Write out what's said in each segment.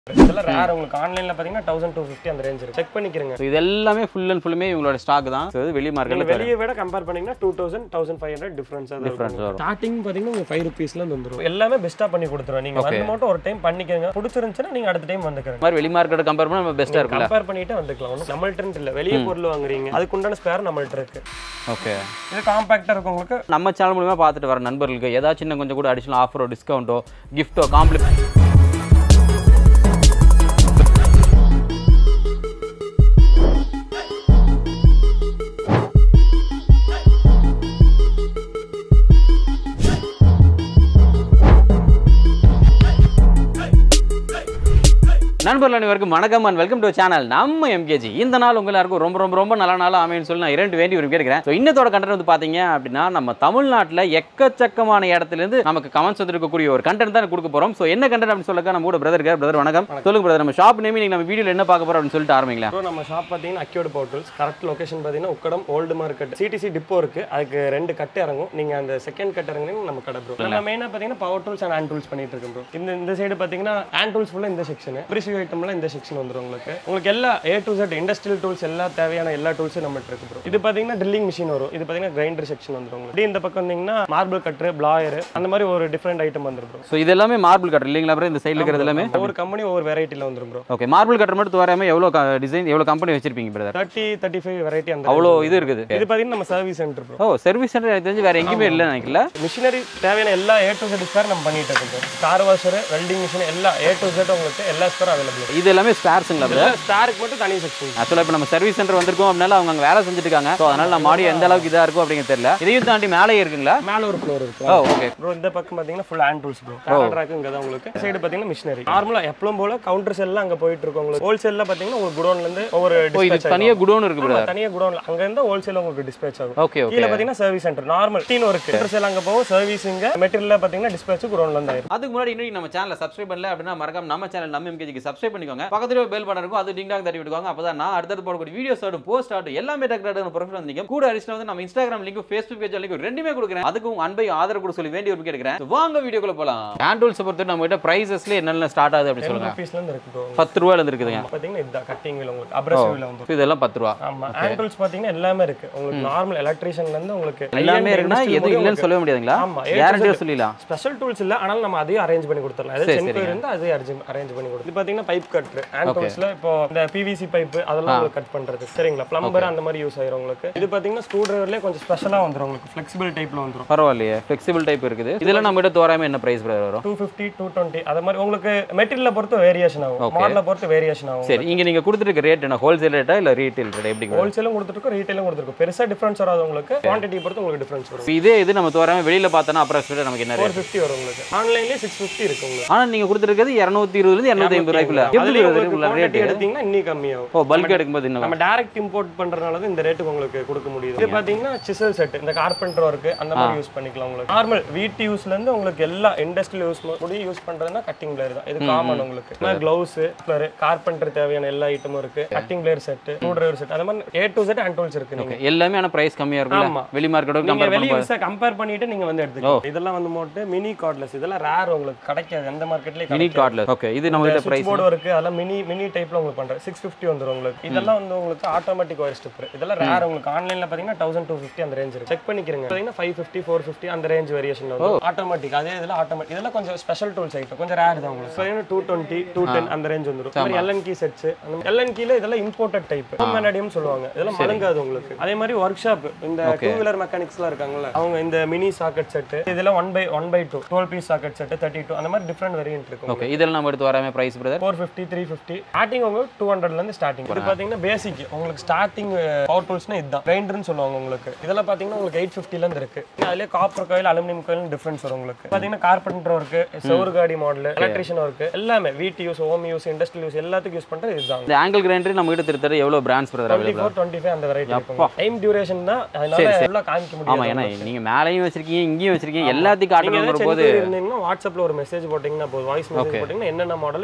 இதெல்லாம் ரேர் உங்களுக்கு ஆன்லைன்ல பாத்தீங்கன்னா தௌசண்ட் டூ ஃபிஃப்டி அந்த ரேஞ்ச் இருக்கு செக் பண்ணிக்கிறங்க ஸோ இது எல்லாமே ஃபுல் அண்ட் ஃபுல்லுமே இவங்களோட ஸ்டாக் தான் ஸோ இது வெளி நீங்க மார்க்கெட்டில் வெளியே விட கம்பேர் பண்ணீங்கன்னா two thousand thousand five hundred difference Difference வரும். ஸ்டார்டிங் பாத்தீங்கன்னா உங்களுக்கு ஃபைவ் ருபீஸ்ல இருந்து வந்துரும் எல்லாமே பெஸ்ட்டா பண்ணி கொடுத்துருவோம் நீங்க வந்து மட்டும் ஒரு டைம் பண்ணிக்கோங்க பிடிச்சிருந்துச்சுன்னா நீங்க அடுத்த டைம் வந்துக்கிறேன் இந்த மாதிரி வெளி மார்க்கெட்டை கம்பேர் பண்ணால் நம்ம பெஸ்ட்டாக இருக்குல்ல கம்பேர் பண்ணிட்டு வந்துக்கலாம் ஒன்றும் நம்மள்ட்ட இல்ல வெளியே பொருள் வாங்குறீங்க அதுக்கு உண்டான ஸ்பேர் நம்மள்ட்ட இருக்கு ஓகே இது காம்பாக்டா இருக்கும் உங்களுக்கு நம்ம சேனல் மூலியமா பார்த்துட்டு வர நண்பர்களுக்கு ஏதாச்சும் இன்னும் கொஞ்சம் கூட அடிஷனல் ஆஃபரோ டிஸ்கவுண்ட்டோ கிஃப்ட்டோ காம்ப்ளிமெண்ட் நண்பர்கள் அனைவருக்கும் வணக்கம் அண்ட் வெல்கம் டு சேனல் நம்ம எம்கேஜி இந்த நாள் உங்க எல்லாருக்கும் ரொம்ப ரொம்ப ரொம்ப நல்ல நாளாக அமையும் சொல்லி நான் இரண்டு வேண்டி விரும்பி இருக்கிறேன் ஸோ இன்னத்தோட கண்டென்ட் வந்து பார்த்தீங்க அப்படின்னா நம்ம தமிழ்நாட்டில் எக்கச்சக்கமான இடத்துலேருந்து நமக்கு கமெண்ட்ஸ் வந்துருக்கக்கூடிய ஒரு கண்டென்ட் தான் கொடுக்க போகிறோம் ஸோ என்ன கண்டென்ட் அப்படின்னு சொல்லுங்க நம்ம கூட பிரதர் பிரதர் வணக்கம் சொல்லுங்க பிரதர் நம்ம ஷாப் நேம் இன்னைக்கு நம்ம வீடியோவில் என்ன பார்க்க போகிறோம் அப்படின்னு சொல்லிட்டு ஆரம்பிங்களா ப்ரோ நம்ம ஷாப் பார்த்தீங்கன்னா அக்யூட் போர்ட்டல்ஸ் கரெக்ட் லொகேஷன் பார்த்தீங்கன்னா Ukkadam old market CTC depot இருக்கு அதுக்கு ரெண்டு கட்டு இறங்கும் நீங்க அந்த செகண்ட் கட் இறங்குனீங்க நம்ம கடை ப்ரோ நம்ம மெயினாக பார்த்தீங்கன்னா power tools and hand tools பண்ணிட்டு இருக்கோம் ப்ரோ இந்த இந்த சைடு பார்த்தீங்கன்னா ஹேண்ட் டூல்ஸ் ஃபுல்லாக இந்த செக்ஷன் பிரிசிவ் ஐட்டம்லாம் இந்த செக்ஷன் வந்துரும் உங்களுக்கு உங்களுக்கு எல்லா A to set industrial tools எல்லா தேவையான எல்லா டூல்ஸும் நம்மகிட்ட இருக்கு ப்ரோ இது பார்த்தீங்கன்னா ட்ரில்லிங் மிஷின் வரும் இது பார்த்தீங்கன்னா கிரைண்டர் செக்ஷன் வந்துரும் உங்களுக்கு இப்படி இந்த பக்கம் வந்தீங்கன்னா மார்பிள் கட்ரு பிளாயர் அந்த மாதிரி ஒரு டிஃப்ரெண்ட் ஐட்டம் வந்துரும் ப்ரோ ஸோ இது எல்லாமே மார்பிள் கட்டர் இல்லைங்களா அப்புறம் இந்த சைடில் இருக்கிறது எல்லாமே ஒவ்வொரு கம்பெனி ஒவ்வொரு வெரைட்டியில் வந்துரும் ப்ரோ ஓகே மார்பிள் கட்டர் மட்டும் வராமல் எவ்வளோ டிசைன் எவ்வளோ கம்பெனி வச்சிருப்பீங்க brother thirty thirty five variety அந்த அவ்வளோ இது இருக்குது இது பார்த்தீங்கன்னா நம்ம சர்வீஸ் சென்டர் ப்ரோ ஓ சர்வீஸ் சென்டர் எனக்கு தெரிஞ்சு வேற எங்கேயுமே இல்லை நினைக்கல மிஷினரி தேவையான எல்லா ஏ டு செட் ஸ்பேர் நம்ம பண்ணிட்டு இருக்கோம் ஸ்டார் வாஷர் வெல்டிங் மிஷின் எல்லா ஏ டு செட் உங்களுக்கு எல்லா ஸ்பேர் அவைலபிள் இது எல்லாமே ஸ்பேர்ஸுங்களா பிரதர் ஸ்டாருக்கு மட்டும் தனி செக்ஷன் ஆக்சுவலாக இப்போ நம்ம சர்வீஸ் சென்டர் வந்திருக்கோம் அப்படினால அவங்க அங்கே வேலை செஞ்சுட்டு இருக்காங்க ஸோ அதனால நம்ம ஆடியோ எந்த அளவுக்கு இதாக இருக்கும் அப்படிங்கிறது தெரியல இதையும் தாண்டி மேலே இருக்குங்களா மேல ஒரு ஃப்ளோர் இருக்கு ஓ ஓகே ப்ரோ இந்த பக்கம் பாத்தீங்கன்னா full hand tools bro barrel rack இங்க தான் உங்களுக்கு சைடு பாத்தீங்கன்னா மிஷினரி நார்மலா எப்பவும் போல கவுண்டர்ஸ் எல்லாம் அங்க போயிட்டு இருக்கு உங்களுக்கு ஹோல்சேல்ல பாத்தீங்கன்னா உங்களுக்கு குடோன்ல இருந்து ஒவ்வொரு ஓ இது dispatch தனியாக குடோன் இருக்கு ஆகும். பிரதர் தனியா குடோன்ல அங்க இருந்து ஹோல்சேல் உங்களுக்கு டிஸ்பேச் ஆகும் ஓகே ஓகே கீழே பாத்தீங்கன்னா சர்வீஸ் சென்டர் நார்மல் டீன் இருக்கு ஹோல்சேல் அங்க போகும் சர்வீஸ் இங்க மெட்டீரியல் பாத்தீங்கன்னா டிஸ்பேச் குடோன்ல இருந்து ஆயிரும் அதுக்கு முன்னாடி இன்னும் நம்ம சேனலை சப்ஸ்கிரைப் பண்ணல அப்படின்னா மறக்காம நம்ம சேனல் நம்ம எம்கேஜிக்கு சப்ஸ்கிரைப் பண்ணிக்கோங்க பக்கத்துல பெல் பட்டன் இருக்கும் அது டிங் டாங் தட்டி விட்டுக்கோங்க அப்பதான் நான் அடுத்தது போடக்கூடிய வீடியோஸ் ஆடும் போஸ்ட் ஆடும் எல்லாமே டக்கு ப்ரொஃபைல் வந்தீங்க கூட அடிஷனல் வந்து நம்ம Instagram link Facebook page link ரெண்டுமே கொடுக்குறேன் அதுக்கு உங்க அன்பை ஆதரவு கூட சொல்லி வேண்டிய ஒரு கேட்கிறேன் வாங்க வீடியோக்குள்ள போலாம் ஹேண்ட் டூல்ஸ் பொறுத்து நம்ம கிட்ட பிரைசஸ்ல என்னென்ன ஸ்டார்ட் ஆகுது அப்படி சொல்லுங்க ருபீஸ்ல இருந்து இருக்கு ப்ரோ பத்து ரூபாயில இருந்து இருக்குதுங்க பாத்தீங்கன்னா இதுதான் கட்டிங் வீல் உங்களுக்கு அப்ரசிவ்ல வந்து So இதெல்லாம் பத்து ரூபா ஆமா ஹேண்ட் டூல்ஸ் பாத்தீங்கன்னா எல்லாமே இருக்கு உங்களுக்கு நார்மல் எலக்ட்ரீஷியன்ல இருந்து உங்களுக்கு எல்லாமே இருக்குன்னா எதுவும் இல்லைன்னு சொல்லவே முடியாதுங்களா ஆமா கேரண்டியா சொல்லிடலாம் ஸ்பெஷல் டூல்ஸ் இல்ல ஆனால் நம்ம அதையும் அரேஞ்ச் பண்ணி கொடுத்துடலாம் எது சென்கோ இருந்தா அதையும் அரேஞ்ச் அரேஞ்ச் பண்ணி கொடுத்து இது பாத்தீங்கன்னா பைப் கட் ஹேண்ட் டூல்ஸ்ல இப்போ இந்த பிவிசி பைப் அதெல்லாம் உங்களுக்கு கட் பண்றது சரிங்களா பிளம்பர் அந்த மாதிரி யூஸ் ஆயிரும் உங்களுக்கு இது பாத்தீங்கன்னா ஸ்க்ரூ டிரைவர்லயே கொஞ்சம் ஸ்பெஷலா வந்துரும் உங்களுக்கு ஃபிளெக்சிபிள் டைப்ல வந்துரும் பரவாயில்லையே ஃபிளெக்சிபிள் டைப் இருக்குது இதெல்லாம் நம்ம கிட்ட தோராயமா என்ன பிரைஸ் வரும் டூ ஃபிஃப்டி டூ டுவெண்ட்டி அது மாதிரி உங்களுக்கு மெட்டீரியலை பொறுத்து வேரியேஷன் ஆகும் மாடலை பொறுத்து வேரியேஷன் ஆகும் சரி இங்க நீங்க கொடுத்துருக்க ரேட் என்ன ஹோல்சேல் ரேட்டா இல்ல ரீட்டைல் ரேட் எப்படி ஹோல்சேலும் கொடுத்துருக்கோம் ரீட்டைலும் கொடுத்துருக்கோம் பெருசா டிஃபரன்ஸ் வராது உங்களுக்கு குவான்டிட்டி பொறுத்து உங்களுக்கு டிஃபரன்ஸ் வரும் இப்ப இதே இது நம்ம தோராயமா வெளியில பார்த்தோன்னா அப்புறம் நமக்கு என்ன ஃபோர் ரேட் ஃபிஃப்டி வரும் உங்களுக்கு ஆன்லைன்லேயே சிக்ஸ் ஃபிஃப்டி இருக்கு உங்களுக்கு ஆனா நீங்க கொடுத்துருக்கிறது இருநூத்தி இருபதுல இருந்து இருநூத்தி ஐம்பது ரூபாய்க்குள்ள எப்படி அதுலயே வருது உங்களுக்கு ரேட் quantity எடுத்தீங்கன்னா இன்னும் கம்மியாகும் ஓ பல்க் எடுக்கும்போது என்ன நம்ம டைரக்ட் இம்போர்ட் பண்றதுனால தான் இந்த ரேட்டுக்கு உங்களுக்கு கொடுக்க முடியுது இது பாத்தீங்கன்னா சிசல் செட் இந்த கார்பெண்டர் ஒர்க் அந்த மாதிரி யூஸ் பண்ணிக்கலாம் உங்களுக்கு நார்மல் வீட்டு யூஸ்ல இருந்து உங்களுக்கு எல்லா இண்டஸ்ட்ரியல் யூஸ் கூட யூஸ் பண்றதுன்னா கட்டிங் பிளேயர் தான் இது காமன் உங்களுக்கு கிளவுஸ் கார்பெண்டர் தேவையான எல்லா ஐட்டமும் இருக்கு cutting plier set screwdriver set அந்த மாதிரி A to set and tools இருக்கு நீங்க Okay, எல்லாமே ஆனா பிரைஸ் கம்மியா இருக்குல்ல ஆமா. வெளி மார்க்கெட்டோட நீங்க கம்பேர் வெளிய பண்ணும்போது விசா கம்பேர் பண்ணிட்டு நீங்க வந்து எடுத்துக்கலாம் இதெல்லாம் வந்து மோட்டு மினி கார்ட்லெஸ் இதெல்லாம் ரேர் உங்களுக்கு கிடைக்காது எந்த மார்க்கெட்லயே மினி கார்ட்ல ஓகே இது நம்ம கிட்ட சுவிட்ச் பிரைஸ் போர்டு இருக்கு அதெல்லாம் மினி மினி டைப்ல உங்களுக்கு பண்றேன் சிக்ஸ் ஃபிஃப்டி வந்துரும் உங்களுக்கு இதெல்லாம் வந்து உங்களுக்கு ஆட்டோமேட்டிக் ஒயர் ஸ்டிப்பர் இதெல்லாம் ரேர் உங்களுக்கு ஆன்லைன்ல பாத்தீங்கன்னா தௌசண்ட் டூ ஃபிஃப்டி அந்த ரேஞ்ச் இருக்கு செக் பண்ணிக்கிறீங்க பாத்தீங்கன்னா ஃபைவ் ஃபிஃப்டி ஃபோர் ஃபிஃப்டி அந்த ரேஞ்ச் வேரியேஷன் வந்து ஆட்டோமேட்டிக் அதே இதுல ஆட்டோமேட்டிக் இதெல்லாம் கொஞ்சம் ஸ்பெஷல் டூல்ஸ் ஐட்டம் கொஞ்சம் ரேர் தான் உங்களுக்கு பாத்தீங்கன்னா டூ டுவெண்ட்டி டூ டென் அந்த ரேஞ்ச் வந்துரும் எல்என் கீ செட்ஸ் எல்என் கீல இதெல்லாம் இம்போர்ட்டட் டைப் மேனடியம் சொல்லுவாங்க இதெல்லாம் மலங்காது உங்களுக்கு அதே மாதிரி ஒர்க் ஷாப் இந்த டூ வீலர் மெக்கானிக்ஸ்லாம் இருக்காங்கல்ல அவங்க இந்த மினி சாக்கெட் செட் இதெல்லாம் one by one by two twelve piece socket set thirty two அந்த மாதிரி டிஃப்ரெண்ட் வேரியன்ட் இருக்கும் ஓகே இதெல்லாம் நம்ம எடுத்து வராம price brother four fifty three fifty starting உங்களுக்கு டூ ஹண்ட்ரட்லேருந்து ஸ்டார்டிங் இது பார்த்தீங்கன்னா பேசிக் உங்களுக்கு ஸ்டார்டிங் பவர் டூல்ஸ்னா இதுதான் கிரைண்டர்னு சொல்லுவாங்க உங்களுக்கு இதெல்லாம் பார்த்தீங்கன்னா உங்களுக்கு எயிட் ஃபிஃப்டிலேருந்து இருக்கு அதுலேயே காப்பர் கோயில் அலுமினியம் கோயில் டிஃப்ரென்ஸ் வரும் உங்களுக்கு பார்த்தீங்கன்னா கார்பெண்டர் ஒர்க்கு செவரு காடி மாடல் எலக்ட்ரிஷியன் ஒர்க்கு எல்லாமே வீட்டு use home use industrial use எல்லாத்துக்கும் யூஸ் பண்ணுறது இதுதான் இந்த ஆங்கிள் கிரைண்டர் நம்ம கிட்ட திருத்தர எவ்வளவு brands brother twenty four twenty five அந்த வெரைட்டி இருக்கும் டைம் டியூரேஷன் தான் அதனால எல்லாம் காமிக்க ஆமா முடியும் ஏன்னா நீங்க மேலையும் வச்சிருக்கீங்க இங்கேயும் வச்சிருக்கீங்க எல்லாத்தையும் நீங்க காட்டணும் ஏதாச்சும் போது enquiry இருந்தீங்கன்னா வாட்ஸ்அப்ல ஒரு மெசேஜ் போட்டீங்கன்னா போதும் வாய்ஸ் மெசேஜ் போட்டீங்கன்னா என்னென்ன மாடல் எல்லா பிரைஸ்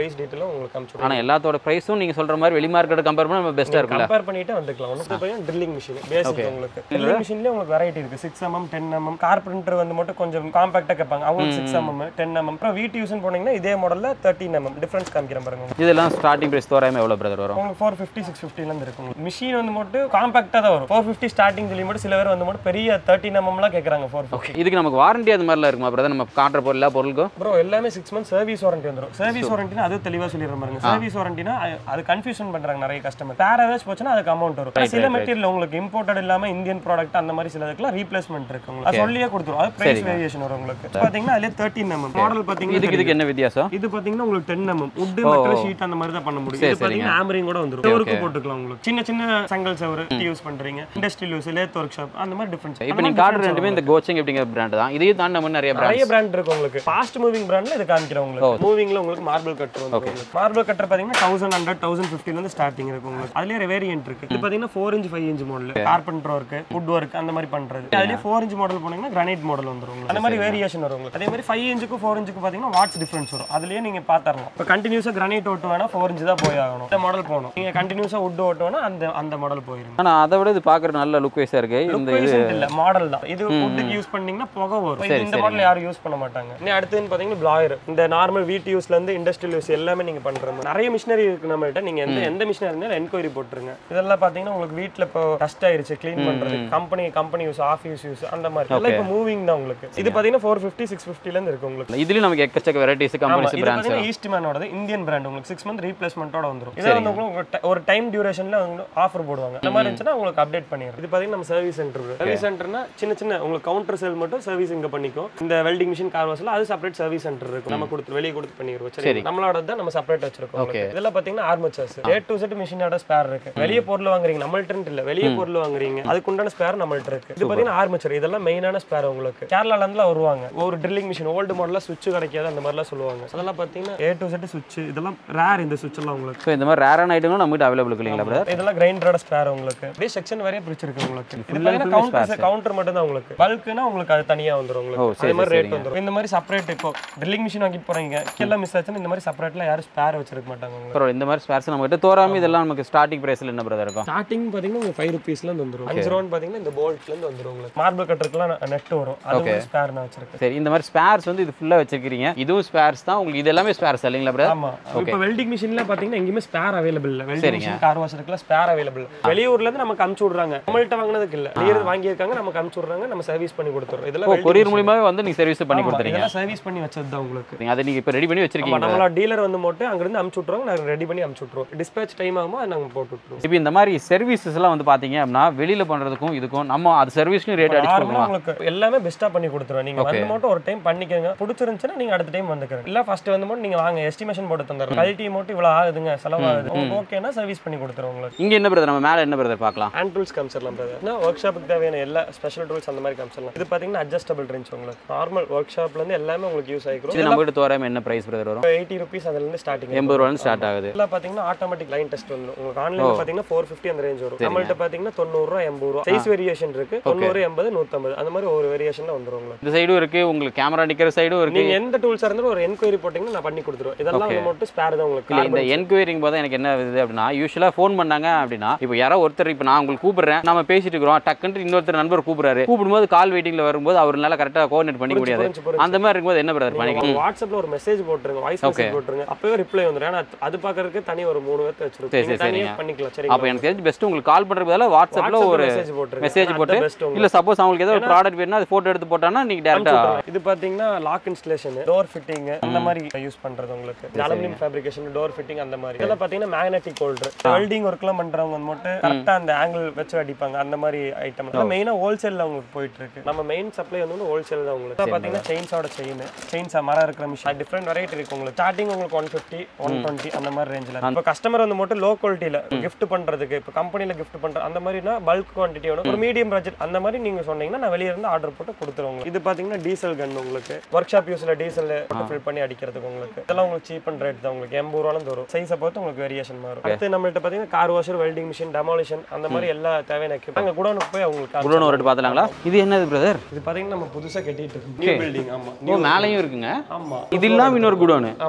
பிரைஸ் டீட்டெயிலும் உங்களுக்கு அனுப்பிச்சு ஆனா எல்லாத்தோட ப்ரைஸும் நீங்க சொல்ற மாதிரி வெளி மார்க்கெட் கம்பேர் பண்ணா நம்ம பெஸ்ட்டாக இருக்கும்ல கம்பேர் பண்ணிட்டு வந்துக்கலாம் ஒன்று பார்த்தீங்கன்னா ட்ரில்லிங் மிஷின் பேசிக் உங்களுக்கு ட்ரில்லிங் மிஷின்லேயே உங்களுக்கு வெரைட்டி இருக்கு six mm ten mm carpenter வந்து மட்டும் கொஞ்சம் காம்பாக்டாக கேட்பாங்க அவங்களுக்கு சிக்ஸ் எம்எம் டென் எம்எம் அப்புறம் வீட்டு யூஸ்னு போனீங்கன்னா இதே மாடலில் தேர்ட்டின் எம்எம் டிஃபரன்ஸ் காமிக்கிறேன் பாருங்க உங்களுக்கு. இதெல்லாம் ஸ்டார்டிங் ப்ரைஸ் தோராயமா எவ்வளவு பிரதர் வரும் உங்களுக்கு ஃபோர் ஃபிஃப்டி சிக்ஸ் ஃபிஃப்டிலேருந்து இருக்கும் மிஷின் வந்து மட்டும் காம்பாக்டாக தான் வரும் ஃபோர் ஃபிஃப்டி ஸ்டார்டிங் சொல்லி மட்டும் சில பேர் வந்து மட்டும் பெரிய தேர்ட்டின் எம்எம்லாம் கேட்குறாங்க ஃபோர் ஃபிஃப்டி இதுக்கு நமக்கு வாரண்டி அது மாதிரிலாம் இருக்குமா பிரதர் நம்ம காட்டுற பொருள் எல்லா பொருளுக்கும் ப்ரோ எல்லாமே சிக்ஸ் மந்த்ஸ் சர்வீஸ் வாரண்டி வந்துடும் சர்வீஸ் வாரண்டினா அது தெளிவாக சொல்லிடுற பாருங்க சர்வீஸ் வாரண்டினா அது கன்ஃபியூஷன் பண்றாங்க நிறைய கஸ்டமர் வேற ஏதாச்சும் போச்சுன்னா அதுக்கு அமௌண்ட் வரும் சில மெட்டீரியல் உங்களுக்கு இம்போர்ட்டட் இல்லாம இந்தியன் ப்ராடக்ட் அந்த மாதிரி சிலதுக்குலாம் ரீப்ளேஸ்மெண்ட் இருக்கு உங்களுக்கு அது சொல்லியே கொடுத்துரும் அது பிரைஸ் வேரியேஷன் வரும் உங்களுக்கு பாத்தீங்கன்னா அதுல தேர்ட்டின் எம்எம் மாடல் பாத்தீங்கன்னா இதுக்கு இதுக்கு என்ன வித்தியாசம் இது பாத்தீங்கன்னா உங்களுக்கு ten mm wood metal sheet அந்த மாதிரி தான் பண்ண முடியும் இது பாத்தீங்கன்னா ஆமரிங் கூட வந்துரும் டோருக்கு போட்டுக்கலாம் உங்களுக்கு சின்ன சின்ன செங்கல் சவர் யூஸ் பண்றீங்க industrial use lathe workshop அந்த மாதிரி டிஃபரன்ஸ் இப்போ நீங்க காட்டுற ரெண்டுமே இந்த கோச்சிங் அப்படிங்கிற பிராண்ட் தான் இதையும் தாண்டி நம்ம நிறைய பிராண்ட் நிறைய பிராண்ட் இருக்கு உங்களுக்கு ஃபாஸ்ட் மூவிங் பிராண்ட்ல இது காமிக்கிறேன் உங்களுக்கு மூவிங்ல உங்களுக்கு மார்பிள் கட்டர் வந்து மார்பிள் கட்டர் பாத்தீங்கன்னா தௌசண்ட் ஹண்ட்ரட் தௌசண்ட் ஃபிஃப்டில இருந்து ஸ்டார்டிங் இருக்கு உங்களுக்கு அதுலயே வேரியன்ட் இருக்கு இது பாத்தீங்கன்னா four inch five inch model carpenter work wood work அந்த மாதிரி பண்றது அதுலயே ஃபோர் இன்ச் மாடல் போனீங்கன்னா கிரானைட் மாடல் வந்துரும் உங்களுக்கு அந்த மாதிரி வேரியேஷன் வரும் உங்களுக்கு அதே மாதிரி ஃபைவ் இன்ச்சுக்கு ஃபோர் இன்ச்சுக்கு பாத்தீங்கன்னா வாட்ஸ் டிஃபரன்ஸ் வரும் அதுலயே நீங்க பாத்தரலாம் இப்போ கண்டினியூஸா கிரானைட் ஓட்டு வேணா ஃபோர் இன்ச் தான் போய் ஆகணும் இந்த மாடல் போகணும் நீங்க கண்டினியூஸா வுட் ஓட்டு வேணா அந்த அந்த மாடல் போயிருங்க ஆனா அதை விட இது பாக்குற நல்ல லுக் வைஸா இருக்கு இந்த இது Recent இல்ல மாடல் தான் இது வுட்டுக்கு யூஸ் பண்ணீங்கன்னா புகை வரும் இது இந்த மாடல் யாரும் யூஸ் பண்ண மாட்டாங்க இன்னும் அடுத்ததுன்னு பாத்தீங்கன்னா பிளாயர் இந்த நார்மல் வீட்டு யூஸ்ல இருந்து இண்டஸ்ட்ரியல் யூஸ் எல்லாமே நீங்க பண்ற மாதிரி நிறைய மிஷினரி இருக்கு நம்மள்ட்ட நீங்க எந்த எந்த மிஷினரி இருந்தாலும் என்கொயரி போட்டுருங்க இதெல்லாம் பாத்தீங்கன்னா உங்களுக்கு வீட்ல இப்போ டஸ்ட் ஆயிருச்சு க்ளீன் பண்றது company company use office use அந்த மாதிரி இதெல்லாம் இப்போ மூவிங் தான் உங்களுக்கு இது பாத்தீங்கன்னா ஃபோர் ஃபிஃப்டி சிக்ஸ் ஃபிஃப்டில இருந்து இருக்கு உங்களுக்கு இதுலயும் நமக்கு எக்கச்சக்க வெரைட்டிஸ் ஆமா, கம்பெனிஸ் இது பிராண்ட்ஸ் பாத்தீங்கன்னா ஈஸ்ட் மேனோட இந்தியன் பிராண்ட் உங்களுக்கு சிக்ஸ் மந்த் ரீப்ளேஸ்மெண்ட்டோட வந்துரும் இதை வந்து உங்களுக்கு ட- ஒரு டைம் டியூரேஷன்ல ஆஃபர் போடுவாங்க அந்த மாதிரி இருந்துச்சுன்னா உங்களுக்கு அப்டேட் பண்ணிடுறோம் இது பாத்தீங்கன்னா நம்ம சர்வீஸ் சென்டர் சர்வீஸ் சென்டர்னா சின்ன சின்ன உங்களுக்கு கவுண்டர் செல் மட்டும் சர்வீஸ் இங்க பண்ணிக்கும் இந்த வெல்டிங் மிஷின் கார் வாஷ்ல அது செப்பரேட் சர்வீஸ் சென்டர் இருக்கும் நம்ம கொடுத்து வெளியே கொடுத்து பண்ணிடுவோம் சரி நம்மளோட தான் நம்ம செப்பரேட் வச்சிருக்கோம் உங்களுக்கு. இதெல்லாம் பாத்தீங்கன்னா ஆர்மச்சர்ஸ் ஏ டு செட் மிஷினோட ஸ்பேர் இருக்கு வெளியே பொருள் வாங்குறீங்க நம்மள்ட்ட இல்ல வெளியே பொருள் வாங்குறீங்க அதுக்குண்டான ஸ்பேர் நம்மள்ட்ட இருக்கு இது பாத்தீங்கன்னா ஆர்மச்சர் இதெல்லாம் மெயினான ஸ்பேர் உங்களுக்கு கேரளால இருந்துலாம் வருவாங்க ஒரு ட்ரில்லிங் மிஷின் ஓல்டு மாடல்ல சுவிட்ச் கிடைக்காது அந்த மாதிரிலாம் சொல்லுவாங்க அதெல்லாம் பாத்தீங்கன்னா ஏ டு செட் சுவிட்ச் இதெல்லாம் ரேர் இந்த சுவிட்ச் எல்லாம் உங்களுக்கு ஸோ இந்த மாதிரி ரேரான ஐட்டங்களும் நம்மகிட்ட அவைலபிள் இல்லைங்களா பிரதர் இதெல்லாம் கிரைண்டரோட ஸ்பேர் உங்களுக்கு அப்படியே செக்ஷன் வரைய பிரிச்சிருக்கு உங்களுக்கு இது பாத்தீங்கன்னா கவுண்டர் கவுண்டர் மட்டும் தான் உங்களுக்கு பல்க்னா உங்களுக்கு அது தனியா வந்துரும் உங்களுக்கு அதே மாதிரி ரேட் வந்துரும் இந்த மாதிரி செப்பரேட் இப்போ ட்ரில்லிங் மிஷின் வாங்கிட்டு போறீங்க எல்லாம் மிஸ் ஆச்சுன்னா இந்த மாதிரி செப்பரேட்ல யாரும் ஸ்பேர் வச்சிருக்க மாட்டாங்க உங்களுக்கு அப்புறம் இந்த மாதிரி ஸ்பேர்ஸ் நம்மகிட்ட தோறாம இதெல்லாம் நமக்கு ஸ்டார்டிங் பிரைஸ்ல என்ன பிரதர் இருக்கும் ஸ்டார்டிங் பாத்தீங்கன்னா உங்களுக்கு ஃபைவ் ருபீஸ்ல இருந்து வந்துரும் அஞ்சு ரூபான்னு பாத்தீங்கன்னா இந்த போல்ட்ல இருந்து வந்துரும் உங்களுக்கு மார்பிள் கட்டருக்குலாம் நெட் வரும் அது ஸ்பேர் நான் வச்சிருக்கேன் சரி இந்த மாதிரி ஸ்பேர்ஸ் வந்து இது ஃபுல்லா வச்சிருக்கீங்க இதுவும் ஸ்பேர்ஸ் தான் உங்களுக்கு இது எல்லாமே ஸ்பேர்ஸ் இல்லைங்களா பிரதர் ஆமா இப்போ வெல்டிங் மிஷின்ல பாத்தீங்கன்னா எங்கேயுமே ஸ்பேர் அவைலபிள் இல்ல வெல்டிங் மிஷின் கார் வாஷ் இருக்குல ஸ்பேர் அவைலபிள் வெளியூர்ல இருந்து நமக்கு அமுச்சு விடுறாங்க நம்மள்ட்ட வாங்கினதுக்கு இல்ல வெளியூர் வாங்கியிருக்காங்க நமக்கு அமுச்சு விடுறாங்க நம்ம சர்வீஸ் பண்ணி கொடுத்துறோம் இதெல்லாம் welding கொரியர் machine. மூலியமாவே வந்து நீங்க சர்வீஸ் பண்ணி ஆமா, கொடுத்துறீங்க இதெல்லாம் சர்வீஸ் பண்ணி வச்சது தான் உங்களுக்கு அதை நீங்க இப்போ ரெடி பண்ணி ஆமா, வச்சிருக்கீங்க நம்மளோட டீலர் வந்து மட்டும் அங்கிருந்து அமுச்சு விட்ருவாங்க நாங்கள் ரெடி பண்ணி அமுச்சு விட்ருவோம் டிஸ்பேச் டைம் ஆகுமோ அதை நாங்கள் போட்டு விட்ருவோம் இப்போ இந்த மாதிரி சர்வீசஸ் எல்லாம் வந்து பாத்தீங்க அப்படின்னா வெளியில பண்றதுக்கும் இதுக்கும் நம்ம அது சர்வீஸ்க்கும் ரேட் அடிச்சு நார்மலாக கொடுக்கலாம் உங்களுக்கு எல்லாமே பெஸ்ட்டாக பண்ணி கொடுத்துருவோம் நீங்க வந்து மட்டும் ஒரு டைம் பண்ணிக்கோங்க பிடிச்சிருந்துச்சுன்னா நீங்க அடுத்த டைம் வந்துக்கிறேன் இல்ல ஃபர்ஸ்ட் வந்து மட்டும் நீங்க வாங்க எஸ்டிமேஷன் போட்டு தந்துடுறோம் குவாலிட்டி மட்டும் இவ்வளவு ஆகுதுங்க செலவாகுது உங்களுக்கு ஓகேனா சர்வீஸ் பண்ணி கொடுத்துருவோம் உங்களுக்கு இங்க என்ன பிரதர் நம்ம மேல என்ன பிரதர் பார்க்கலாம் ஹேண்ட் டூல்ஸ் காமிச்சிடலாம் பிரதர் ஒர்க் ஷாப்புக்கு தேவையான எல்லா ஸ்பெஷல் டூல்ஸ் அந்த மாதிரி காமிச்சிடலாம் இது பார்த்தீங்கன்னா அட்ஜஸ்டபிள் ரேஞ்ச் உங்களுக்கு நார்மல் ஒர்க் ஷாப்ல இருந்து எல்லாமே உங்களுக்கு யூஸ் ஆகிக்கிறோம் இது நம்ம கிட்ட தோறாம என்ன பிரைஸ் பிரதர் வரும் எயிட்டி ருபீஸ் அதுல இருந்து ஸ்டார்டிங் எண்பது ரூபாய் ஸ்டார்ட் ஆகுது இதெல்லாம் பார்த்தீங்கன்னா ஆட்டோமேட்டிக் லைன் டெஸ்ட் வந்துடும் உங்களுக்கு ஆன்லைன்ல பார்த்தீங்கன்னா ஃபோர் ஃபிஃப்டி அந்த ரேஞ்ச் வரும் நம்மள்ட்ட பார்த்தீங்கன்னா தொண்ணூறுரூவா எண்பது ரூபா சைஸ் வேரியேஷன் இருக்கு தொண்ணூறு எண்பது நூற்றம்பது அந்த மாதிரி ஒரு வேரியேஷன்ல வந்துரும் உங்களுக்கு இந்த சைடும் இருக்கு உங்களுக்கு கேமரா நிக்கிற சைடும் இருக்கு நீங்க எந்த டூல்ஸா இருந்தாலும் ஒரு என்கொயரி போட்டீங்கன்னா நான் பண்ணி கொடுத்துருவேன் இதெல்லாம் வந்து மட்டும் ஸ்பேர் தான் உங்களுக்கு இல்ல இந்த என்கொயரிங் போது எனக்கு என்ன இது அப்படின்னா யூஸ்வலா ஃபோன் பண்ணாங்க அப்படின்னா இப்போ யாரோ ஒருத்தர் இப்போ நான் உங்களுக்கு கூப்பிடுறேன் நம்ம பேசிட்டு இருக்கிறோம் டக்குன்ட்டு இன்னொருத்தர் நண்பர் கூப்பிடுறாரு கூப்பிடும்போது கால் வெயிட்டிங்ல வரும்போது அவரால கரெக்டா கோஆர்டினேட் பண்ணிக்க முடியாது புரிஞ்சு, புரிஞ்சு. அந்த மாதிரி இருக்கும்போது என்ன பிரதர் பண்ணிக்க நீங்க வாட்ஸ்அப்ல ஒரு மெசேஜ் போட்டுருங்க வாய்ஸ் மெசேஜ் போட்டுருங்க அப்பவே ரிப்ளை வந்துரும் ஏன்னா அது பார்க்கறதுக்கு தனி ஒரு மூணு பேர்த்த வச்சிருக்கோம் சரி, நீங்க சரி, தனியா சரிங்க. பண்ணிக்கலாம் சரி அப்போ எனக்கு தெரிஞ்சு பெஸ்ட் உங்களுக்கு கால் பண்றதுக்கு பதிலா வாட்ஸ்அப்ல ஒரு மெசேஜ் போட்டுருங்க மெசேஜ் அதான் போட்டு best உங்களுக்கு. இல்ல சப்போஸ் அவங்களுக்கு ஏதோ ஒரு ப்ராடக்ட் வேணும்னா அது போட்டோ எடுத்து போட்டானா நீங்க டேரக்டா இது பாத்தீங்கன்னா லாக் இன்ஸ்டலேஷன் டோர் ஃபிட்டிங் அந்த மாதிரி யூஸ் பண்றது உங்களுக்கு அலுமினியம் ஃபேப்ரிகேஷன் டோர் ஃபிட்டிங் அந்த மாதிரி இதெல்லாம் பாத்தீங்கன்னா மேக்னெட்டிக் ஹோல்டர் வெல்டிங் ஒர்க்லாம் பண்றவங்க வந்து மட்டும் கரெக்டா அந்த ஆங்கிள் வச்சு அடிப்பாங்க அந்த மாதிரி ஐட்டம் மெயினா ஹோல்சேல்ல உங்களுக்கு போயிட்டு இருக்கு நம்ம மெயின் சப்ளை வந்து ஹோல்சேல் தான் உங்களுக்கு இதெல்லாம் பாத்தீங்கன்னா செயின்ஸோட செயின் செயின்ஸா மரம் இருக்கிற மிஷின் டிஃப்ரெண்ட் வெரைட்டி இருக்கு உங்களுக்கு ஸ்டார்டிங் உங்களுக்கு ஒன் ஃபிஃப்டி ஒன் டுவெண்ட்டி அந்த மாதிரி ரேஞ்சில் இப்போ கஸ்டமர் வந்து மட்டும் லோ குவாலிட்டியில gift பண்றதுக்கு இப்போ கம்பெனில gift பண்ற அந்த மாதிரினா பல்க் குவான்டிட்டி வேணும் ஒரு மீடியம் பட்ஜெட் அந்த மாதிரி நீங்க சொன்னீங்கன்னா நான் வெளிய இருந்து ஆர்டர் போட்டு கொடுத்துருவோம் இது பாத்தீங்கன்னா டீசல் கன் உங்களுக்கு ஒர்க் ஷாப் யூஸ்ல டீசல் ஃபில் பண்ணி அடிக்கிறதுக்கு உங்களுக்கு இதெல்லாம் உங்களுக்கு சீப் அண்ட் ரேட் தான் உங்களுக்கு எண்பது ரூபாலும் வரும் சைஸை பொறுத்து உங்களுக்கு வேரியேஷன் மாறும் அடுத்து நம்மள்ட்ட பாத்தீங்கன்னா car washer welding machine demolition அந்த மாதிரி எல்லா தேவையான equipment அங்க குடோனுக்கு போய் உங்களுக்கு குடோன் ஒரு வாட்டி பார்த்துலாங்களா இது என்னது பிரதர் இது பாத்தீங்கன்னா நம்ம புதுசா கட்டிட்டு இருக்கோம் நியூ பில்டிங் ஆமா ஓ மேலேயும் இருக்குங்க ஆமா இது இல்லாம இன்னொரு குடோனு ஆமா குடோன்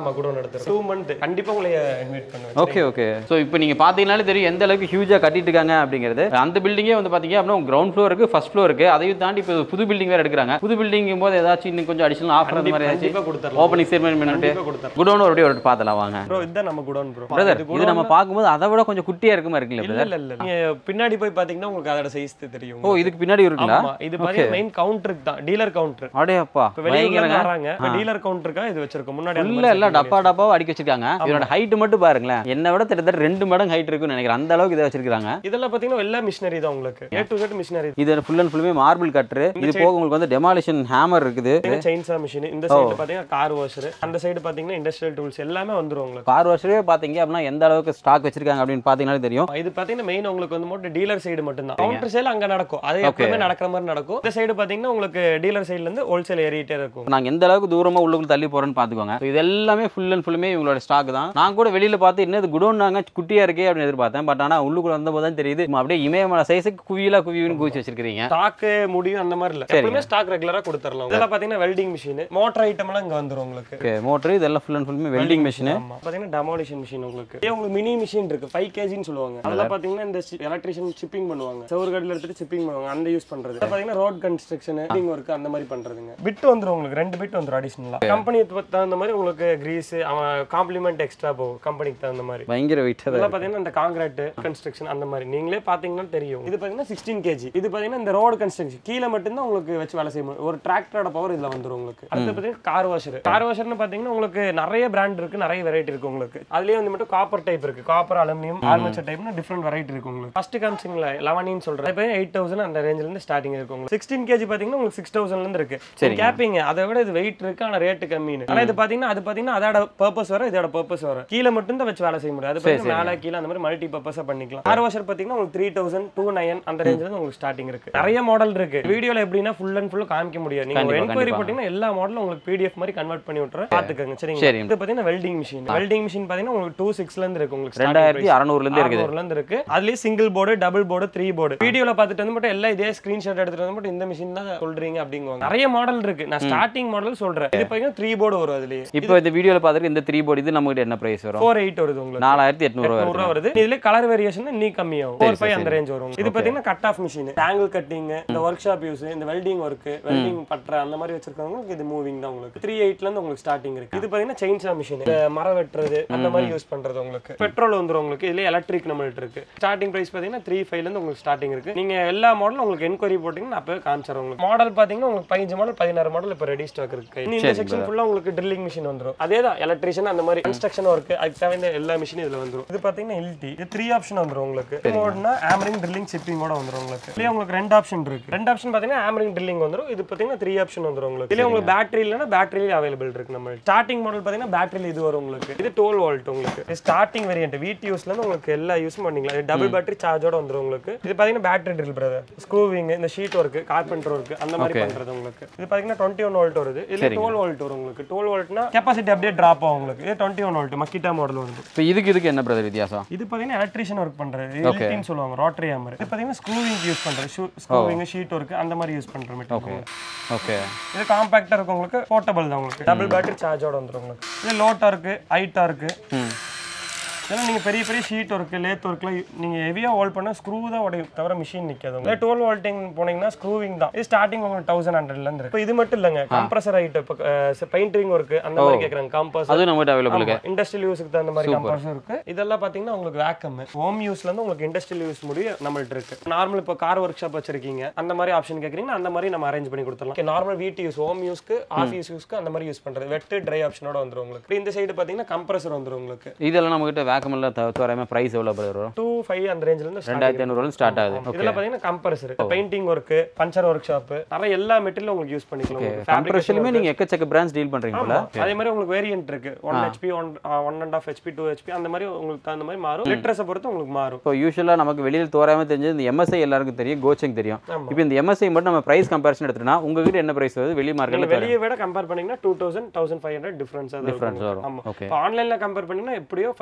நடத்துறோம் டூ மந்த் கண்டிப்பா உங்களை இன்வைட் பண்ணுவேன் ஓகே ஓகே ஸோ இப்போ நீங்கள் பார்த்தீங்கனாலே தெரியும் எந்த அளவுக்கு ஹியூஜாக கட்டிட்டு இருக்காங்க அப்படிங்கிறது அந்த பில்டிங்கே வந்து பார்த்தீங்க அப்படின்னா கிரவுண்ட் ஃப்ளோர் இருக்கு ஃபர்ஸ்ட் ஃப்ளோர் இருக்கு அதையும் தாண்டி இப்போ புது பில்டிங் வேறு எடுக்கிறாங்க புது பில்டிங்கும் போது ஏதாச்சும் இன்னும் கொஞ்சம் அடிஷனல் ஆஃபர் அந்த மாதிரி ஏதாச்சும் கண்டிப்பா கொடுத்துறலாம் ஓப்பனிங் செரிமனி பண்ணிட்டு கண்டிப்பா கொடுத்துறலாம் குடோன் ஒரு ஒரு பார்த்துலாம் வாங்க ப்ரோ இதுதான் நம்ம குடோன் ப்ரோ பிரதர் இது நம்ம பார்க்கும்போது அதை விட கொஞ்சம் குட்டியா இருக்க மாதிரி இருக்குல்ல இல்ல பிரதர் இல்ல இல்ல நீங்க பின்னாடி போய் பாத்தீங்கன்னா உங்களுக்கு அதோட சைஸ் தெரியும் ஓ இதுக்கு பின்னாடி இருக்குங்களா ஆமா இது பாத்தீங்கன்னா மெயின் கவுண்டருக்கு தான் டீலர் கவுண்டர் அடே அப்பா இப்ப வெளியில பயங்கரங்க வராங்க டீலர் கவுண்டருக்கா இது வச்சிருக்கோம் முன்னாடி அந்த இல்ல மாதிரி இல்ல setting டப்பா டப்பாவை அடிக்க வச்சிருக்காங்க இதோட ஹைட் மட்டும் பாருங்களேன் என்னை விட கிட்டத்தட்ட ரெண்டு மடங்கு ஹைட் இருக்குன்னு நினைக்கிறேன் அந்த அளவுக்கு இதை வச்சிருக்காங்க இதெல்லாம் பாத்தீங்கன்னா எல்லா மிஷினரி தான் உங்களுக்கு ஏ டு Z மிஷினரி இது ஃபுல் அண்ட் ஃபுல்லுமே மார்பிள் கட்டுரு இது போக உங்களுக்கு வந்து டெமாலிஷன் ஹேமர் இருக்குது செயின்சா மிஷின் இந்த சைடு பாத்தீங்கன்னா கார் வாஷர் அந்த சைடு பாத்தீங்கன்னா இண்டஸ்ட்ரியல் டூல்ஸ் எல்லாமே வந்துரும் உங்களுக்கு கார் வருஷமே பார்த்தீங்க அப்படின்னா எந்த அளவுக்கு ஸ்டாக் வச்சிருக்காங்க அப்படின்னு பார்த்தீங்கன்னாலே தெரியும் இது பாத்தீங்கன்னா மெயின் உங்களுக்கு வந்து மட்டும் டீலர் சைடு மட்டும் தான் கவுண்டர் சேல் அங்க நடக்கும் அது எப்பவுமே நடக்கிற மாதிரி நடக்கும் இந்த சைடு பாத்தீங்கன்னா உங்களுக்கு டீலர் சைடுல இருந்து ஹோல்சேல் ஏறிட்டே இருக்கும் நாங்க எந்த அளவுக்கு தூரமா உள்ளுக்குள்ள தள்ளி போறோம்னு பாத்துக்கோங்க So இது எல்லாமே ஃபுல் அண்ட் ஃபுல்லுமே இவங்களோட ஸ்டாக் தான் நான் கூட வெளியில பார்த்து என்ன இது குடோன் நாங்க குட்டியா இருக்கே அப்படின்னு எதிர்பார்த்தேன் பட் ஆனா உள்ளுக்குள்ள வந்தபோது தான் தெரியுது சும்மா அப்படியே இமயமலை சைஸுக்கு குவியலா குவியுன்னு குவிச்சு வச்சிருக்கீங்க ஸ்டாக் முடியும் அந்த மாதிரி இல்ல எப்பவுமே ஸ்டாக் ரெகுலரா கொடுத்துறலாம் இதெல்லாம் பாத்தீங்கன்னா வெல்டிங் மிஷின் மோட்டர் ஐட்டம் எல்லாம் இங்க வந்துரும் உங்களுக்கு ஓகே மோட்டர் இதெல்லாம் ஃபுல் அண்ட் ஃபுல்லுமே வெல்டிங் மிஷின் ஆமா பாத்தீங்கன்னா டெமாலிஷன் மிஷின் உங்களுக்கு இதே உங்களுக்கு மினி மிஷின் இருக்கு ஃபைவ் கேஜின்னு சொல்லுவாங்க அதெல்லாம் பாத்தீங்கன்னா இந்த எலக்ட்ரிஷியன் ஷிப்பிங் பண்ணுவாங்க செவர்கடில எடுத்துட்டு ஷிப்பிங் பண்ணுவாங்க அந்த யூஸ் பண்றது இதெல்லாம் பாத்தீங்கன்னா ரோட் கன்ஸ்ட்ரக்ஷன் பில்டிங் ஒர்க் அந்த மாதிரி பண்றதுங்க பிட் வந்துரும் உங்களுக்கு ரெண்டு பிட் வந்துரும் அடிஷனலா கம்பெனி தகுந்த மாதிரி உங்களுக்கு கிரீஸ் அவன் காம்ப்ளிமெண்ட் எக்ஸ்ட்ரா போகும் கம்பெனிக்கு தகுந்த மாதிரி பயங்கர வெயிட் இதெல்லாம் பாத்தீங்கன்னா இந்த காங்கிரீட் கன்ஸ்ட்ரக்ஷன் அந்த மாதிரி நீங்களே பாத்தீங்கன்னா தெரியும் இது பாத்தீங்கன்னா சிக்ஸ்டீன் கேஜி இது பாத்தீங்கன்னா இந்த ரோடு கன்ஸ்ட்ரக்ஷன் கீழே மட்டும்தான் உங்களுக்கு வச்சு வேலை செய்ய முடியும் ஒரு டிராக்டரோட பவர் இதுல வந்துரும் உங்களுக்கு அடுத்து பாத்தீங்கன்னா கார் வாஷர் கார் வாஷர்னு பாத்தீங்கன்னா உங்களுக்கு நிறைய பிராண்ட் இருக்கு நிறைய வெரைட்டி இருக்கு உங்களுக்கு அதுலயே வந்து மட்டும் காப்பர் டைப் இருக்கு காப்பர் அலுமினியம் ஆர்மேச்சர் டைப்னு டிஃப்ரெண்ட் வெரைட்டி இருக்கு உங்களுக்கு ஃபர்ஸ்ட் காமிச்சிங்களா லெவனின்னு சொல்றேன் இப்போ எயிட் தௌசண்ட் அந்த ரேஞ்சில இருந்து ஸ்டார்டிங் இருக்கு உங்களுக்கு சிக்ஸ்டீன் கேஜி பாத்தீங்கன்னா உங்களுக்கு சிக்ஸ் தௌசண்ட்ல இருந்து இருக்கு சரிங்க. கேப்பீங்க அதை விட இது வெயிட் இருக்கு ஆனா ரேட் கம்மின்னு ஆனா இது பாத்தீங்கன்னா அது பாத்தீங்கன்னா அதோட பர்பஸ் வர இதோட பர்பஸ் வர கீழே மட்டும் தான் வச்சு வேலை செய்ய முடியும் அது பாத்தீங்கன்னா மேல கீழே அந்த மாதிரி மல்டி பர்பஸா பண்ணிக்கலாம் கார் வாஷர் பாத்தீங்கன்னா உங்களுக்கு த்ரீ தௌசண்ட் டூ நைன் அந்த ரேஞ்சில இருந்து உங்களுக்கு ஸ்டார்டிங் இருக்கு நிறைய மாடல் இருக்கு வீடியோல எப்படின்னா ஃபுல் அண்ட் ஃபுல் காமிக்க முடியாது நீங்க ஒரு கண்டிப்பா, என்கொயரி கண்டிப்பா. போட்டீங்கன்னா எல்லா மாடலும் உங்களுக்கு பிடிஎஃப் மாதிரி கன்வெர்ட் பண்ணி விட்டுறேன் பாத்துக்கோங்க சரிங்க சரி. இது பாத்தீங்கன்னா வெல்டிங் மிஷின் வெல்டிங் மிஷின் பாத்தீங்கன்னா உங்களுக்கு டூ சிக்ஸ்ல இருந்து இருக்கு உங்களுக்கு ரெண்டாயிரத்தி அறநூறுல இருந்து இருக்குது அறுநூறுல இருந்து இருக்கு அதுலயே single board double board three board வீடியோல பார்த்துட்டு வந்து மட்டும் எல்லாம் இதே ஸ்கிரீன்ஷாட் எடுத்துட்டு வந்து மட்டும் இந்த மிஷின் தான் சொல்றீங்க அப்படிங்குவாங்க நிறைய மாடல் இருக்கு நான் ஸ்டார்டிங் மாடல் சொல்றேன் இது பாத்தீங்கன்னா த்ரீ போர்டு வரும் அதுலயே இப்போ இந்த வீடியோல பார்த்துட்டு இந்த த்ரீ போர்டு இது நம்மகிட்ட என்ன பிரைஸ் வரும் ஃபோர் எயிட் வருது உங்களுக்கு நாலாயிரத்தி எட்நூறு நூறு வருது ரூபா வருது இதுல கலர் வேரியேஷன் இன்னி கம்மியாகும் ஃபோர் ஃபைவ் அந்த ரேஞ்ச் வரும் இது பாத்தீங்கன்னா cut off machine angle cutting இந்த ஒர்க் ஷாப் யூஸ் இந்த வெல்டிங் ஒர்க் வெல்டிங் பற்ற அந்த மாதிரி வச்சிருக்கவங்களுக்கு இது மூவிங் தான் உங்களுக்கு த்ரீ எயிட்ல இருந்து உங்களுக்கு ஸ்டார்டிங் இருக்கு இது பாத்தீங்கன்னா செயின்சா மிஷின் மரம் வெட்டுறது அந்த மாதிரி யூஸ் பண்றது உங்களுக்கு பெட்ரோல் வந்துரும் உங்களுக்கு இதுல எலக்ட்ரிக் நம்மள்ட்ட இருக்கு ஸ்டார்டிங் பிரைஸ் பாத்தீங்கன்னா த்ரீ ஃபைவ்ல இருந்து உங்களுக்கு ஸ்டார்டிங் இருக்கு நீங்க எல்லா மாடலும் உங்களுக்கு என்கொயரி போட்டீங்கன்னா நான் அப்பவே காமிச்சிடுறேன் உங்களுக்கு மாடல் பாத்தீங்கன்னா உங்களுக்கு பதினஞ்சு மாடல் பதினாறு மாடல் இப்போ ரெடி ஸ்டாக் இருக்கு இனி இந்த செக்ஷன் ஃபுல்லா உங்களுக்கு ட்ரில்லிங் மிஷின் வந்துரும் அதே தான் எலக்ட்ரிஷியன் அந்த மாதிரி கன்ஸ்ட்ரக்ஷன் ஒர்க் அதுக்கு தேவையான எல்லா மிஷினும் இதுல வந்துரும் இது பாத்தீங்கன்னா எல்டி இது த்ரீ ஆப்ஷன் வந்துரும் உங்களுக்கு மோட்னா ஆமரிங் ட்ரில்லிங் ஷிப்பிங்கோட வந்துரும் உங்களுக்கு இதுலயே உங்களுக்கு ரெண்டு ஆப்ஷன் இருக்கு ரெண்டு ஆப்ஷன் பாத்தீங்கன்னா ஆமரிங் ட்ரில்லிங் வந்துரும் இது பாத்தீங்கன்னா த்ரீ ஆப்ஷன் வந்துரும் உங்களுக்கு இதுல உங்களுக்கு பேட்டரி இல்லைன்னா பேட்டரியில அவைலபிள் இருக்கு நம்ம ஸ்டார்டிங் மாடல் பாத்தீங்கன்னா பேட்டரியில இது வரும் உங்களுக்கு இது டுவெல் வோல்ட் உங்களுக்கு இது ஸ்டார்டிங் வேரியன்ட் வீட்டு யூஸ்ல இருந்து உங்களுக்கு எல்லா யூஸும் பண்ணிக்கலாம் இது டபுள் பேட்டரி சார்ஜோட வந்துரும் உங்களுக்கு இது பாத்தீங்கன்னா பேட்டரி ட்ரில் பிரதர் ஸ்க்ரூவிங் இந்த ஷீட் ஒர்க் கார்பெண்டர் ஒர்க் அந்த மாதிரி பண்றது உங்களுக்கு இது பாத்தீங்கன்னா டுவெண்ட்டி ஒன் வோல்ட் வருது இதுல டுவெல் வோல்ட் வரும் உங்களுக்கு டுவெல் வோல்ட்னா கெப்பாசிட்டி அப்படியே டிராப் ஆகும் உங்களுக்கு இது twenty one volt Makita model வருது இப்போ இதுக்கு இதுக்கு என்ன பிரதர் வித்தியாசம் இது பாத்தீங்கன்னா எலக்ட்ரிஷியன் ஒர்க் பண்றது இல்டின்னு சொல்லுவாங்க ரோட்டரி ஹேமர் இது பாத்தீங்கன்னா ஸ்க்ரூவிங் யூஸ் பண்றது ஸ்க்ரூவிங் ஷீட் ஒர்க் அந்த மாதிரி யூஸ் பண்ற மெட்டீரியல் ஓகே இது காம்பாக்டா இருக்கு உங்களுக்கு போர்ட்டபிள் தான் உங்களுக்கு டபுள் பேட்டரி சார்ஜோட வந்துரும் உங்களுக்கு இது லோட்டா இருக்கு ஹைட்டா இருக்கு ம் இதெல்லாம் நீங்க பெரிய பெரிய ஷீட் ஒர்க் லேத் ஒர்க்ல நீங்க ஹெவியா ஹோல்ட் பண்ணா ஸ்க்ரூ தான் உடையும் தவிர மிஷின் நிக்காது உங்களுக்கு டுவெல் வோல்ட்டிங் போனீங்கன்னா ஸ்க்ரூவிங் தான் இது ஸ்டார்டிங் உங்களுக்கு தௌசண்ட் ஹண்ட்ரட்ல இருந்து இருக்கு இப்போ இது மட்டும் இல்லங்க கம்ப்ரஸர் ஐட்டம் இப்போ பெயிண்டிங் ஒர்க் அந்த மாதிரி கேக்குறாங்க கம்ப்ரஸ் அதுவும் நம்மகிட்ட அவைலபிள் இருக்கு இண்டஸ்ட்ரியல் யூஸ்க்கு தகுந்த மாதிரி கம்ப்ரஸர் இருக்கு இதெல்லாம் பாத்தீங்கன்னா உங்களுக்கு வேக்கம் ஹோம் யூஸ்ல இருந்து உங்களுக்கு இண்டஸ்ட்ரியல் யூஸ் முடிய நம்மள்ட்ட இருக்கு நார்மல் இப்போ கார் ஒர்க் ஷாப் வச்சிருக்கீங்க அந்த மாதிரி ஆப்ஷன் கேக்குறீங்கன்னா அந்த மாதிரி நம்ம அரேஞ்ச் பண்ணி கொடுத்துடலாம் நார்மல் வீட்டு யூஸ் ஹோம் யூஸ்க்கு ஆஃபீஸ் யூஸ்க்கு அந்த மாதிரி யூஸ் பண்றது வெட்டு ட்ரை ஆப்ஷனோட வந்துரும் உங்களுக்கு இந்த சைடு பாத்தீங்கன்னா கம்ப்ரஸர் வந்துரும் உங்களுக்கு இதெல்லாம் நம்மகிட்ட வேக்கம் எல்லாம் தவிர ப்ரைஸ் எவ்வளோ பிரதர் வரும் டூ ஃபைவ் அந்த ரேஞ்சில இருந்து start ரெண்டாயிரத்தி ஐநூறுல ஸ்டார்ட் ஆகுது இதுல பாத்தீங்கன்னா compressor painting work puncture workshop நிறைய எல்லா மெட்டீரியலும் உங்களுக்கு யூஸ் பண்ணிக்கலாம் உங்களுக்கு. Fabrication கம்ப்ரெஷன்லையுமே நீங்கள் எக்கச்சக்க பிராண்ட்ஸ் டீல் பண்ணுறீங்க போல ஆமா. அதே மாதிரி உங்களுக்கு வேரியன்ட் இருக்கு one HP one one and half HP two HP அந்த மாதிரி உங்களுக்கு தகுந்த மாதிரி மாறும் லிட்டர்ஸை பொறுத்து உங்களுக்கு மாறும் இப்போ யூஸ்வலாக நமக்கு வெளியில் தோறாம தெரிஞ்சது இந்த எம்எஸ்ஐ எல்லாருக்கும் தெரியும் கோச்சிங் தெரியும் ஆமா. இப்போ இந்த எம்எஸ்ஐ மட்டும் நம்ம பிரைஸ் கம்பேரிசன் எடுத்துட்டோம்னா உங்ககிட்ட என்ன பிரைஸ் வருது வெளி நீங்க மார்க்கெட்டில் வெளியே விட கம்பேர் பண்ணீங்கன்னா two thousand thousand five hundred difference அது Difference இருக்கும் வரும். ஆமா Okay. இப்போ ஆன்லைன்ல கம்பேர் பண்ணீங்கன்னா எப்படியோ ஃபைவ் தௌசண்ட் அந்த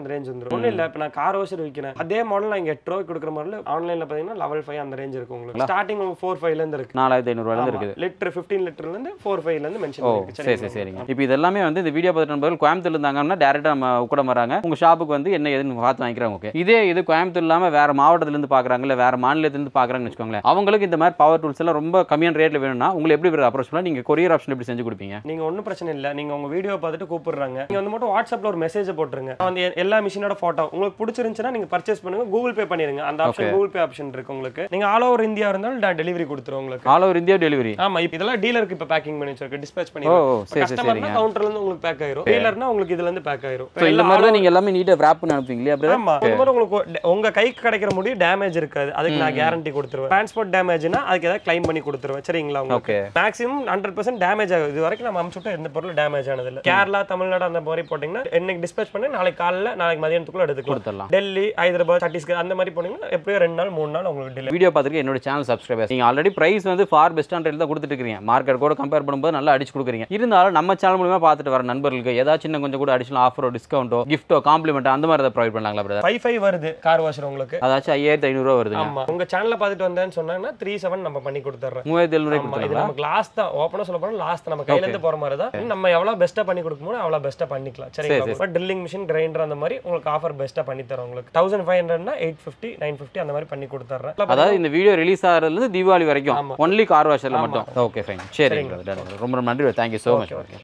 அந்த ரேஞ்ச் வந்துரும் ஒன்றும் இல்லை இப்போ நான் கார் வாஷர் விற்கிறேன் அதே மாடல் நான் இங்கே எட்டு ரூபாய்க்கு கொடுக்குற மாடல் ஆன்லைனில் பார்த்தீங்கன்னா லெவல் ஃபைவ் அந்த ரேஞ்ச் இருக்கு உங்களுக்கு ஸ்டார்டிங் உங்களுக்கு ஃபோர் ஃபைவ்லேருந்து இருக்கு நாலாயிரத்தி ஐநூறுவாயிலேருந்து இருக்குது லிட்டர் ஃபிஃப்டீன் லிட்டர்லேருந்து ஃபோர் ஃபைவ்லேருந்து மென்ஷன் ஓ இருக்கு சரி சரி சரிங்க இப்போ இதெல்லாமே வந்து இந்த வீடியோ பார்த்துட்டு நண்பர்கள் கோயம்புத்தூர் இருந்தாங்கன்னா டேரெக்டாக நம்ம கூட வராங்க உங்கள் ஷாப்புக்கு வந்து என்ன ஏதுன்னு பார்த்து வாங்கிக்கிறாங்க ஓகே இதே இது கோயம்புத்தூர் இல்லாமல் வேறு மாவட்டத்துலேருந்து பார்க்குறாங்க இல்லை வேறு மாநிலத்திலேருந்து பார்க்குறாங்கன்னு வச்சுக்கோங்களேன் அவங்களுக்கு இந்த மாதிரி பவர் டூல்ஸ் எல்லாம் ரொம்ப கம்மியான ரேட்டில் வேணும்னா உங்களை எப்படி அப்ரோச் பண்ணலாம் நீங்கள் கொரியர் ஆப்ஷன் எப்படி செஞ்சு கொடுப்பீங்க நீங்க ஒன்றும் பிரச்சனை இல்லை நீங்க உங்க வீடியோ பார்த்துட்டு கூப்பிடுறாங்க நீங்க வந்து மட்டும் வாட்ஸ்அப்ல ஒரு மெசேஜ் போட்டுருங்க நான் வந்து எ- எல்லா மிஷினோட போட்டோ உங்களுக்கு பிடிச்சிருந்துச்சுன்னா நீங்க பர்ச்சேஸ் பண்ணுங்க கூகுள் பே பண்ணிருங்க அந்த ஆப்ஷன் கூகுள் பே ஆப்ஷன் இருக்கு உங்களுக்கு நீங்க ஆல் ஓவர் இந்தியா இருந்தாலும் டெலிவரி கொடுத்துரும் உங்களுக்கு ஆல் ஓவர் இந்தியா டெலிவரி ஆமா இப்போ இதெல்லாம் டீலருக்கு இப்போ பேக்கிங் பண்ணி வச்சிருக்கு டிஸ்பேச் பண்ணி ஓ சரி சரி கஸ்டமர்னா சரிங்க கவுண்டர்ல இருந்து உங்களுக்கு பேக் ஆயிரும் டீலர்னா உங்களுக்கு இதுல இருந்து பேக் ஆயிரும் ஸோ இந்த மாதிரி தான் நீங்கள் எல்லாமே நீட்டாக wrap பண்ணி அனுப்புவீங்களே அப்படியே ஆமா இந்த மாதிரி உங்களுக்கு ஒ- உங்க கைக்கு கிடைக்கிற முடி டேமேஜ் இருக்காது அதுக்கு நான் கேரண்டி கொடுத்துருவேன் டிரான்ஸ்போர்ட் டேமேஜ்னா அதுக்கு ஏதாவது கிளைம் பண்ணி கொடுத்துருவேன் சரிங்களா உங்களுக்கு okay maximum hundred percent damage ஆகுது இது வரைக்கும் நம்ம அனுப்பிச்சுட்டா எந்த பொருளும் டேமேஜ் ஆனது இல்லை கேரளா தமிழ்நாடு அந்த மாதிரி போட்டிங்கன்னா இன்னைக்கு டிஸ்பேச் பண்ணி நாளைக்கு காலைல நாளைக்கு மதியானத்துக்குள்ள எடுத்துக்கலாம் கொடுத்துடலாம் டெல்லி ஹைதராபாத் சத்தீஸ்கர் அந்த மாதிரி போனீங்கன்னா எப்படியும் ரெண்டு நாள் மூணு நாள் உங்களுக்கு டிலே வீடியோ பார்த்துருக்கு என்னோட சேனல் சப்ஸ்கிரைபர்ஸ் நீங்கள் ஆல்ரெடி பிரைஸ் வந்து ஃபார் பெஸ்ட் ரேட் தான் கொடுத்துட்டு இருக்கீங்க மார்க்கெட் கூட கம்பேர் பண்ணும்போது நல்லா அடிச்சு கொடுக்குறீங்க இருந்தாலும் நம்ம சேனல் மூலமா பார்த்துட்டு வர நண்பர்களுக்கு ஏதாச்சும் இன்னும் கொஞ்சம் கூட அடிஷனல் ஆஃபரோ டிஸ்கவுண்ட்டோ கிஃப்ட்டோ காம்ப்ளிமெண்ட் அந்த மாதிரி ஏதாவது ப்ரொவைட் பண்ணலாங்களா பிரதர் ஃபைவ் ஃபைவ் வருது கார் வாஷர் உங்களுக்கு அதாச்சும் ஐயாயிரத்தி ஐநூறுரூவா வருதுங்க ஆமா உங்க சேனல்ல பார்த்துட்டு வந்தேன்னு சொன்னாங்கன்னா த்ரீ செவன் நம்ம பண்ணி கொடுத்துட்றேன் மூவாயிரத்தி எழுநூறு ஆமா இது கொடுத்துருங்களா நமக்கு லாஸ்ட் தான் ஓப்பனா சொல்ல போனா லாஸ்ட் நம்ம கையில இருந்து போற மாதிரி தான் நம்ம எவ்வளவு பெஸ்ட்டா பண்ணி கொடுக்குமோ அவ்வளவு பெஸ்ட்டா பண்ணிக்கலாம் சரிங்களா ட்ரில்லிங் மிஷின் கிரைண்டர் அந்த மாதிரி உங்களுக்கு ஆஃபர் பெஸ்ட்டா பண்ணி தரோம் உங்களுக்கு தௌசண்ட் ஃபைவ் ஹண்ட்ரட்னா எயிட் ஃபிஃப்டி நைன் ஃபிஃப்டி அந்த மாதிரி பண்ணி கொடுத்துட்றேன் அதாவது இந்த வீடியோ ரிலீஸ் ஆகிறதுலேருந்து தீபாவளி வரைக்கும் ஆமா. ஒன்லி கார் வாஷரில் மட்டும் ஓகே ஃபைன் சரிங்க brother. ரொம்ப ரொம்ப நன்றி தேங்க்யூ ஸோ மச்